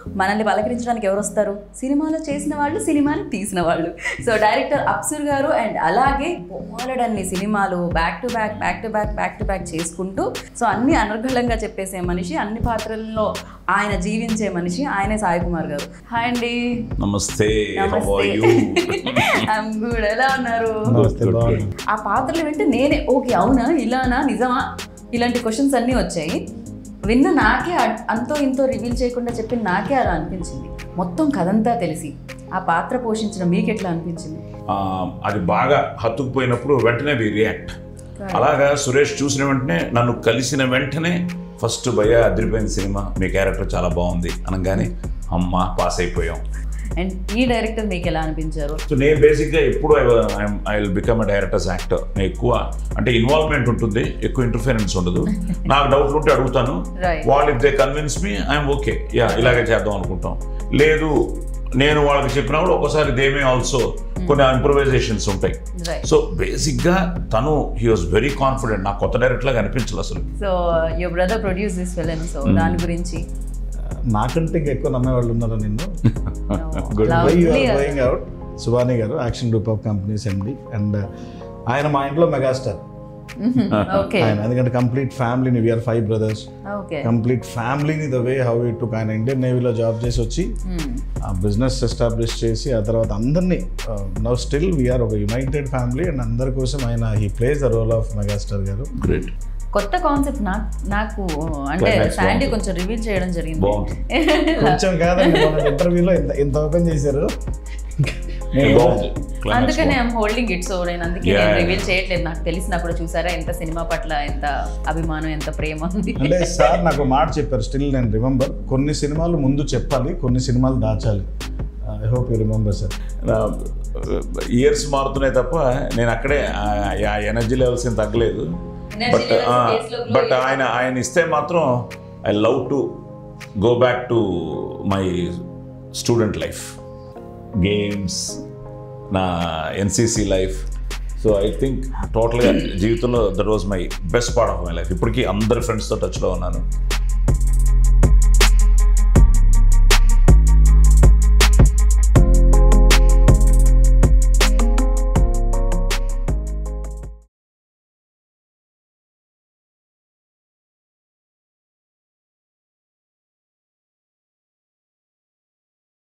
మనల్ని పలకరించడానికి ఎవరు వస్తారు సినిమాలో చేసిన వాళ్ళు సినిమాని తీసిన వాళ్ళు సో డైరెక్టర్ అప్సర్ గారు అండ్ అలాగే బోలెడన్ని సినిమాలు back to back back to back back to back చేసుకుంటూ సో అన్ని అనర్గళంగా చెప్పేసే మనిషి అన్ని పాత్రల్లో ఆయన జీవించే మనిషి ఆయనే సాయి కుమార్ గారు హాయ్ అండి నమస్తే how నమస్తే are you? ఐమ్ గుడ్ ఎలా ఉన్నారు నమస్తే good, బాగున్నాను. ఆ పాత్రలు వింటే నేనే ఓకే అవునా ఇలానా నిజమా ఇలాంటి క్వశ్చన్స్ అన్నీ వచ్చాయి విన్న నాకే అ- అంతో ఇంతో రివీల్ చేయకుండా చెప్పిన నాకే అలా అనిపించింది మొత్తం కథంతా తెలిసి ఆ పాత్ర పోషించిన మీకు ఎట్లా అనిపించింది ఆ, అది బాగా హత్తుకుపోయినప్పుడు వెంటనే వి రియాక్ట్ అలాగా సురేష్ చూసిన వెంటనే నన్ను కలిసిన వెంటనే ఫస్ట్ భయ అదిరిపోయిన సినిమా మీ క్యారెక్టర్ చాలా బాగుంది అనగానే అమ్మ పాస్ అయిపోయాం అండ్ ఈ డైరెక్టర్ మీకు ఎలా అనిపించారు సో నేను బేసిక్గా ఎప్పుడు I will become a directors actor నేను ఎక్కువ అంటే ఇన్వాల్వ్మెంట్ ఉంటుంది ఎక్కువ ఇంటర్ఫిరెన్స్ ఉండదు నాకు డౌట్లు ఉంటే అడుగుతాను Right. వాళ్ళు if they convince me I'm okay yeah ఇలాగే చేద్దాం అనుకుంటాం లేదు నేను వాళ్ళకి చెప్పినప్పుడు ఒకసారి దేమే ఆల్సో కొన్ని ఇంప్రూవైజేషన్స్ ఉంటాయి రైట్ సో బేసిక్గా తను హీ వాజ్ వెరీ కాన్ఫిడెంట్ నాకు కొత్త డైరెక్టర్ లాగా అనిపించలేదు అసలు so your brother produce this film so దాని గురించి నాకంటే ఇంకా ఎక్కువ నమ్మే వాళ్ళు ఉన్నారు నిన్ను Good. Why you Lovely. Are going out Subani garu action group of companies MD and ఆయన మా ఇంట్లో మెగాస్టార్ ఓకే ఆయన ఎందుకంటే కంప్లీట్ ఫ్యామిలీని we are five brothers okay complete ఫ్యామిలీని the way how it took ఆయన ఇండియన్ నేవీలో జాబ్ చేసి వచ్చి ఆ బిజినెస్ ఎస్టాబ్లిష్ చేసి ఆ తర్వాత అందరినీ నవ్ స్టిల్ వీఆర్ ఒక యునైటెడ్ ఫ్యామిలీ అండ్ అందరి కోసం ఆయన he plays the role of megastar garu great కొత్త కాన్సెప్ట్ నాకు నాకు అంటే Climax శాండీ బాగుంది. కొంచెం రివీల్ చేయడం జరిగింది బాగుంటుంది కొంచెం కాదండి మన ఇంటర్వ్యూలో ఇంత ఇంత ఓపెన్ చేశారు నేను బాగుంది Climax అందుకనే బాగుంది. ఐమ్ హోల్డింగ్ ఇట్ సో నేను అందుకే Yeah, నేను yeah. రివీల్ చేయట్లేదు నాకు తెలిసినప్పుడు చూసారా ఎంత సినిమా పట్ల ఎంత అభిమానం ఎంత ప్రేమ ఉంది అంటే సార్ నాకు ఒక మాట చెప్పారు స్టిల్ నేను రిమెంబర్ కొన్ని సినిమాలు ముందు చెప్పాలి కొన్ని సినిమాలు దాచాలి I hope you remember sir years మారుతున్నాయి తప్ప నేను అక్కడే ఆ ఎనర్జీ లెవెల్స్ ఏం తగ్గలేదు Energy బట్ levels face లో glow బట్ ఆయన ఆయన ఇస్తే మాత్రం I love to go back to my student life games నా NCC life so I think టోటల్గా జీవితంలో that was my best part of my life ఇప్పటికీ అందరి ఫ్రెండ్స్తో టచ్లో ఉన్నాను